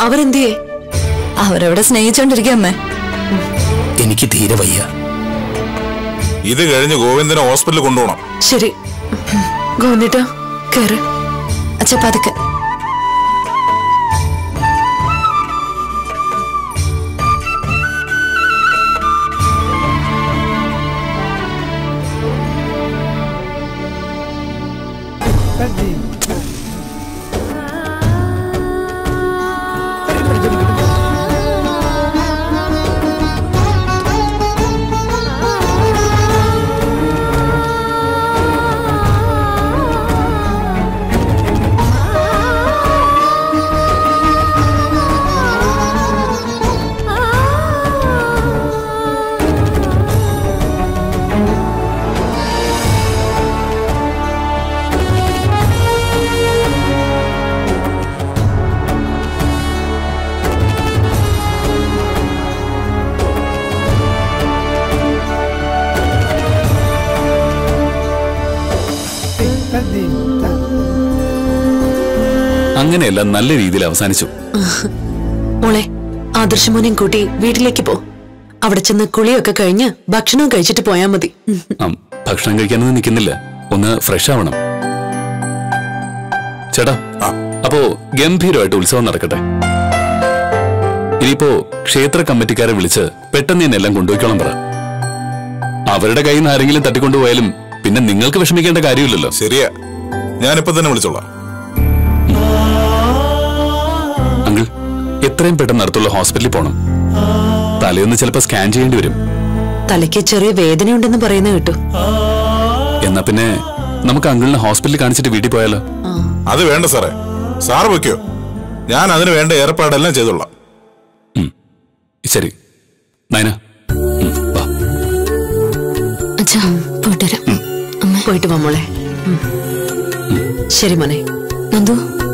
അവരെന്തിയേ അവരവിടെ സ്നേഹിച്ചോണ്ടിരിക്കുക അമ്മേ എനിക്ക് തീരെ വയ്യ ഇത് കഴിഞ്ഞ് ഗോവിന്ദനെ ഹോസ്പിറ്റലിൽ കൊണ്ടുപോകണം ശരി ഗോന്നിട്ടാ കേറ് അച്ഛ പതുക്കെ അങ്ങനെയെല്ലാം നല്ല രീതിയിൽ അവസാനിച്ചു മോളെ ആദർശമോനെയും കൂട്ടി വീട്ടിലേക്ക് പോ അവിടെ ചെന്ന് കുളിയൊക്കെ കഴിഞ്ഞ് ഭക്ഷണം കഴിച്ചിട്ട് പോയാ മതി ഉം. ആം, ഭക്ഷണം കഴിക്കാനൊന്നും നിൽക്കുന്നില്ല ഒന്ന് ഫ്രഷ് ആവണം ചേട്ടാ അപ്പോ ഗംഭീരമായിട്ട് ഉത്സവം നടക്കട്ടെ ഇനിയിപ്പോ ക്ഷേത്ര കമ്മിറ്റിക്കാരെ വിളിച്ച് പെട്ടെന്ന് തന്നെ എല്ലാം കൊണ്ടുപോയിക്കോളം പറ അവരുടെ കയ്യിൽ നിന്ന് ആരെങ്കിലും തട്ടിക്കൊണ്ടുപോയാലും പിന്നെ നിങ്ങൾക്ക് വിഷമിക്കേണ്ട കാര്യമില്ലല്ലോ ശരിയാ ഞാനിപ്പോ തന്നെ വിളിച്ചോളാം അങ്കിൾ എത്രയും പെട്ടെന്ന് അടുത്തുള്ള ഹോസ്പിറ്റലിൽ പോകണം തലയൊന്ന് ചിലപ്പോൾ സ്കാൻ ചെയ്യേണ്ടി വരും തലയ്ക്ക് ചെറിയ വേദനയുണ്ടെന്ന് പറയുന്ന കേട്ടു എന്നാ പിന്നെ നമുക്ക് അങ്കിളിനെ ഹോസ്പിറ്റലിൽ കാണിച്ചിട്ട് വീട്ടിൽ പോയാലോ അത് വേണ്ട സാറേ സാറ് വെക്കോ ഞാൻ അതിന് വേണ്ട ഏർപ്പാടെല്ലാം ചെയ്തോളാം ശരി നയന ഉം, വാ അച്ഛാ പോയിട്ട് വരാം അമ്മ പോയിട്ട് വാ മോളെ ഉം. ശരി മോനെ നന്ദു